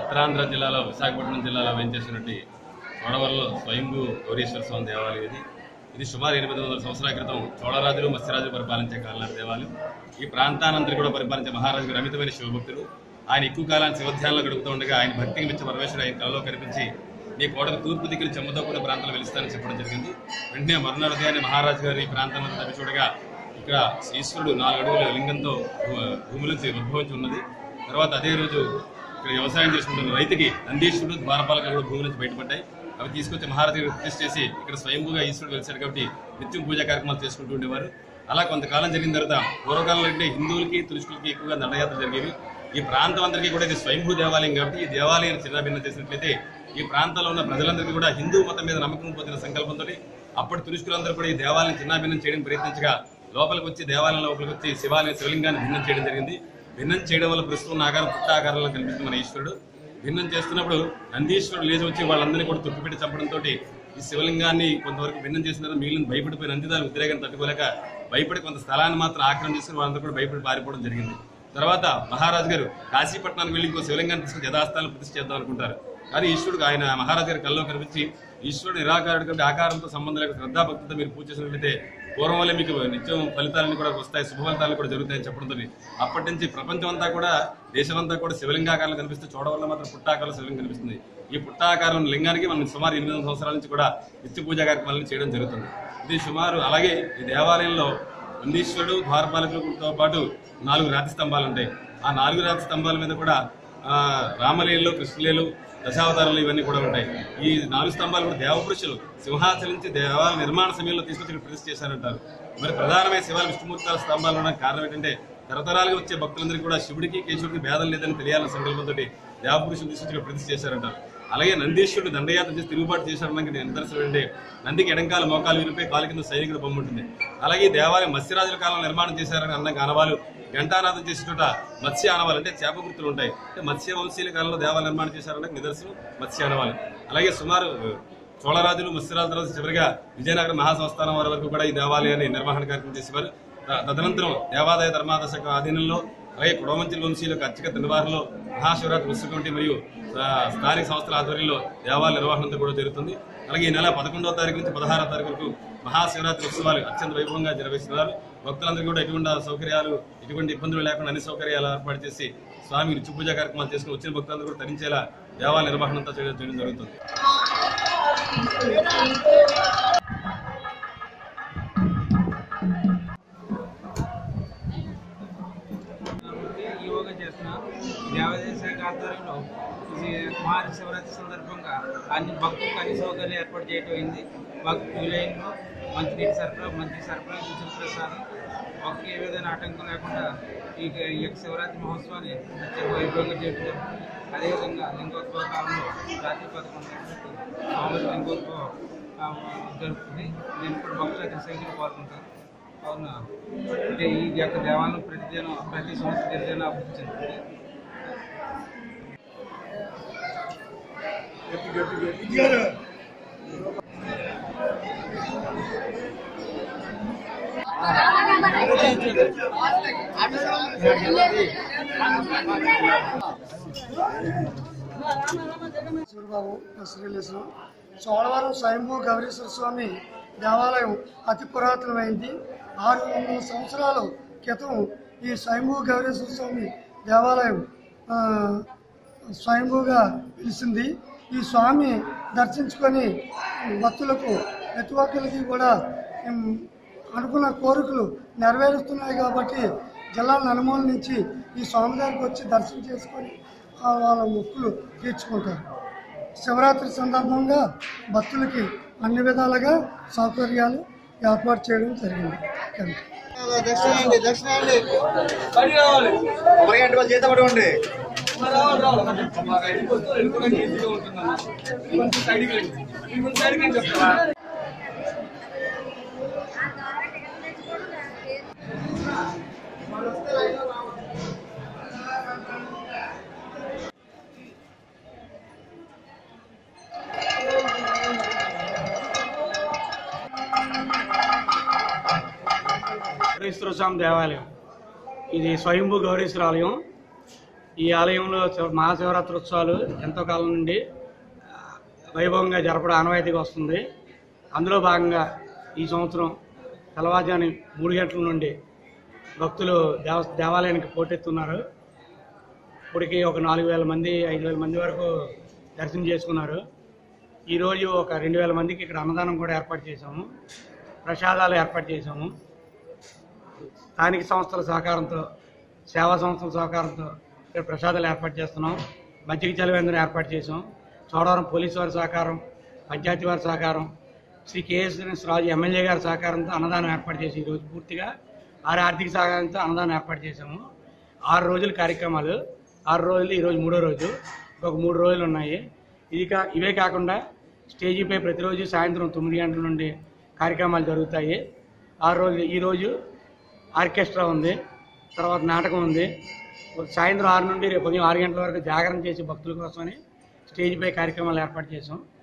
ఉత్తరాంధ్ర జిల్లాలో విశాఖపట్నం జిల్లాలో వేయించేసినటువంటి చోడవరంలో స్వయంభూ గౌరీశ్వర స్వామి దేవాలయం ఇది ఇది సుమారు ఎనిమిది వందల సంవత్సరాల క్రితం చోళరాజులు మత్స్యరాజులు పరిపాలించే కాలనాటి దేవాలయం ఈ ప్రాంతానంతరి కూడా పరిపాలించే మహారాజు గారు అమితమైన శివభక్తుడు ఆయన ఎక్కువ కాలాన్ని శివధ్యానంలో గడుపుతూ ఉండగా ఆయన భక్తికి మెచ్చిన పరమేశ్వరుడు ఆయన కలలో కనిపించి నీ కోటకు తూర్పు దిక్కులు చెమ్మతో కూడిన ప్రాంతాలు వెలుస్తానని చెప్పడం జరిగింది వెంటనే మరునాడు ఉదయాన్నే మహారాజు గారు ఈ ప్రాంతాన్ని తవ్వి చూడగా ఇక్కడ ఈశ్వరుడు నాలుగు అడుగుల లింగంతో భూ- భూమిలోంచి ఉద్భవించి ఉన్నది తర్వాత అదే రోజు ఇక్కడ వ్యవసాయం చేసుకుంటున్న రైతుకి నందీశ్వరుడు ద్వారపాలకులు కూడా భూమి నుంచి బయటపడ్డాయి అవి తీసుకొచ్చి మహారాజు గారు ప్రతిష్ఠ చేసి ఇక్కడ స్వయంభూగా ఈశ్వరుడు వెలిశాడు కాబట్టి నిత్యం పూజా కార్యక్రమాలు చేసుకుంటూ ఉండేవారు అలా కొంతకాలం జరిగిన తర్వాత పూర్వకాలంలో అంటే హిందువులకి తులుష్కులకి ఎక్కువగా దండయాత్రలు జరిగేవి ఈ ప్రాంతం అందరికీ కూడా ఇది స్వయంభూ దేవాలయం కాబట్టి ఈ దేవాలయాన్ని చిన్నభిన్నం చేసినట్లయితే ఈ ప్రాంతంలో ఉన్న ప్రజలందరికీ కూడా హిందూ మతం మీద నమ్మకం పొందిన సంకల్పంతో అప్పటి తులుష్కులందరూ కూడా ఈ దేవాలయం చిన్నాభిన్నం చేయడం ప్రయత్నించగా లోపలికి వచ్చి దేవాలయం లోపలికి వచ్చి శివాలయం శివలింగాన్ని భిన్నం చేయడం జరిగింది భిన్నం చేయడం వల్ల ప్రస్తుతం ఉన్న ఆకారం పుట్ట ఆకారంలో కనిపిస్తుంది మన ఈశ్వరుడు భిన్నం చేస్తున్నప్పుడు నందీశ్వరుడు లేచి వచ్చి వాళ్ళందరినీ కూడా తొక్కిపెట్టి చంపడంతో ఈ శివలింగాన్ని కొంతవరకు భిన్నం చేసిన తర్వాత మిగిలిన భయపడిపోయి నందిదాలు ఉద్రేగాన్ని తట్టుకోలేక భయపడి కొంత స్థలాన్ని మాత్రం ఆక్రమణ చేసుకుని వాళ్ళందరూ కూడా భయపడి పారిపోవడం జరిగింది తర్వాత మహారాజు గారు కాశీపట్నానికి వెళ్ళి ఇంకో శివలింగాన్ని తీసుకుని యథాస్థానం ప్రతిష్ఠ చేద్దాం అనుకుంటారు కానీ ఈశ్వరుడు ఆయన మహారాజు గారి కల్లో కనిపించి ఈశ్వరుడు నిరాకారుడు కాబట్టి ఆకారంతో సంబంధం లేక శ్రద్ధాభక్తితో మీరు పూజ చేసినట్లయితే పూర్వం వల్లే మీకు నిత్యం ఫలితాలన్నీ కూడా వస్తాయి శుభ ఫలితాలు కూడా జరుగుతాయని చెప్పడంతో అప్పటి నుంచి ప్రపంచం అంతా కూడా దేశమంతా కూడా శివలింగాకారం కనిపిస్తే చూడవల్ల మాత్రం పుట్టాకారంలో శివలింగం కనిపిస్తుంది ఈ పుట్టాకారం లింగానికి మనం సుమారు ఎనిమిది వందల సంవత్సరాల నుంచి కూడా నిత్య పూజా కార్యక్రమాలను చేయడం జరుగుతుంది ఇది సుమారు అలాగే ఈ దేవాలయంలో నందీశ్వరుడు ద్వారపాలకులతో పాటు నాలుగు రాతి స్తంభాలు ఉంటాయి ఆ నాలుగు రాతి స్తంభాల మీద కూడా ఆ, రామలీలలో కృష్ణలీలు దశావతారాలు ఇవన్నీ కూడా ఉంటాయి ఈ నాలుగు స్తంభాలు కూడా దేవపురుషులు సింహాచలం నుంచి దేవాలయ నిర్మాణ సమయంలో తీసుకొచ్చి ఇక్కడ ప్రతిష్ఠ చేశారంటారు మరి ప్రధానమైన శివాల విష్ణుమూర్తాల స్తంభాలు ఉండడానికి కారణం ఏంటంటే తరతరాలుగా వచ్చే భక్తులందరికీ కూడా శివుడికి కేశవుడికి భేదం లేదని తెలియాలన్న సంకల్పంతో దేవపురుషులు తీసుకొచ్చి ఇక్కడ ప్రతిష్ఠ చేశారంటారు అలాగే నందీశ్వరుడు దండయాత్ర చేసి తిరుగుబాటు చేశారనడానికి నిదర్శనం ఏంటి నందికి ఎడంకాల మోకాలు విరిపై కాలు కింద సైనికుడు బొమ్మ ఉంటుంది అలాగే ఈ దేవాలయం మత్స్యరాజుల కాలంలో నిర్మాణం చేశారని అన్నాక ఆనవాలు ఘంటానాథం చేసే చోట మత్స్య ఆనవాలు అంటే చేప గుర్తులు ఉంటాయి అంటే మత్స్య వంశీయుల కాలంలో దేవాలయం నిర్మాణం చేశారనడానికి నిదర్శనం మత్స్య ఆనవాలు అలాగే సుమారు చోళరాజులు మత్స్యరాజుల తర్వాత చివరిగా విజయనగరం మహాసంస్థానం వారి వరకు కూడా ఈ దేవాలయాన్ని నిర్వహణ కార్యక్రమం చేసేవారు త- తదనంతరం దేవాదాయ ధర్మాదాయ శాఖ ఆధీనంలో అలాగే కుడమంచుల వంశీయులకు అర్చక నిర్వహణలో మహాశివరాత్రి ఉత్సవ కమిటీ మరియు ఆ, స్థానిక సంస్థల ఆధ్వర్యంలో దేవాలయ నిర్వహణ అంతా కూడా జరుగుతుంది అలాగే ఈ నెల పదకొండవ తారీఖు నుంచి పదహారవ తారీఖు వరకు మహాశివరాత్రి ఉత్సవాలు అత్యంత వైభవంగా నిర్వహిస్తున్నారు భక్తులందరికీ కూడా ఎటువంటి సౌకర్యాలు ఎటువంటి ఇబ్బందులు లేకుండా అన్ని సౌకర్యాలు ఏర్పాటు చేసి స్వామి నిత్య పూజా కార్యక్రమాలు చేసుకుని వచ్చిన భక్తులందరూ కూడా తరించేలా దేవాలయ నిర్వహణ అంతా చేయడం చేయడం జరుగుతుంది యోగా చేస్తున్నా దేవాదాయ శాఖ ఆధ్వర్యంలో ఇది మహా శివరాత్రి సందర్భంగా అన్ని భక్తులకు అన్ని సౌకర్యాలు ఏర్పాటు చేయడం అయింది భక్తు లైన్లో మంచినీటి సరఫరా మంచి సరఫరా ఉచిత ప్రసాదం భక్తులు ఏ విధమైన ఆటంకం లేకుండా ఈ ఈ యొక్క శివరాత్రి మహోత్సవాన్ని అత్యంత వైభవంగా చేయడం అదేవిధంగా లింగోద్భవ కాలంలో రాత్రి పదకొండు గంటలకు మామూలు లింగోద్భవం ఆ, జరుగుతుంది నేను ఇప్పుడు భక్తులు అతి సంఖ్యలో పాల్గొంటాను అవునా అంటే ఈ యొక్క దేవాలయం ప్రతిదినం ప్రతి సంవత్సరం దినదిన అభివృద్ధి చెందుతుంది సూరిబాబు శ్రీలేశ్వరం చోడవరం స్వయంభూ గౌరీశ్వర స్వామి దేవాలయం అతి పురాతనమైంది ఆరు వందల సంవత్సరాల క్రితం ఈ స్వయంభూ గౌరీశ్వర స్వామి దేవాలయం ఆ, స్వయంభూగా పిలిచింది ఈ స్వామి దర్శించుకొని భక్తులకు ప్రతి ఒక్కరికి కూడా ఉమ్, అనుకున్న కోరికలు నెరవేరుస్తున్నాయి కాబట్టి జిల్లా నలుమూల నుంచి ఈ స్వామి దగ్గరికి వచ్చి దర్శనం చేసుకొని ఆ వాళ్ళ మొక్కులు తీర్చుకుంటారు శివరాత్రి సందర్భంగా భక్తులకి అన్ని విధాలుగా సౌకర్యాలు ఏర్పాటు చేయడం జరిగింది థ్యాంక్ యూ. దర్శనండి దర్శనండి మరి అంటే వాళ్ళు చేత పడవండి గౌరీశ్వర స్వామి దేవాలయం ఇది స్వయంభూ గౌరీశ్వర ఆలయం ఈ ఆలయంలో శివ- మహాశివరాత్రి ఉత్సవాలు ఎంతో కాలం నుండి ఆ, వైభవంగా జరపడం ఆనవాయితీగా వస్తుంది అందులో భాగంగా ఈ సంవత్సరం తెల్లవారుజాని మూడు గంటల నుండి భక్తులు దేవ దేవాలయానికి పోటెత్తున్నారు ఇప్పటికి ఒక నాలుగు వేల మంది ఐదు వేల మంది వరకు దర్శనం చేసుకున్నారు ఈరోజు ఒక రెండు వేల మందికి ఇక్కడ అన్నదానం కూడా ఏర్పాటు చేశాము ప్రసాదాలు ఏర్పాటు చేశాము స్థానిక సంస్థల సహకారంతో సేవా సంస్థల సహకారంతో ఇక్కడ ప్రసాదాలు ఏర్పాటు చేస్తున్నాం మజ్జిగ చలివేంద్రం ఏర్పాటు చేసాం చోడవరం పోలీసు వారి సహకారం పంచాయతీ వారి సహకారం శ్రీ కేఎస్ రాజు ఎమ్మెల్యే గారి సహకారంతో అన్నదానం ఏర్పాటు చేసి ఈరోజు పూర్తిగా ఆరు ఆర్థిక సహకారంతో అన్నదానం ఏర్పాటు చేశాము ఆరు రోజుల కార్యక్రమాలు ఆరు రోజులు ఈరోజు మూడో రోజు ఇంకొక మూడు రోజులు ఉన్నాయి ఇది కా ఇవే కాకుండా స్టేజీపై ప్రతిరోజు సాయంత్రం తొమ్మిది గంటల నుండి కార్యక్రమాలు జరుగుతాయి ఆరు రోజులు ఈరోజు ఆర్కెస్ట్రా ఉంది తర్వాత నాటకం ఉంది సాయంత్రం ఆరు నుండి రేపు ఉదయం ఆరు గంటల వరకు జాగరణ చేసి భక్తుల కోసమని స్టేజ్పై కార్యక్రమాలు ఏర్పాటు చేసాం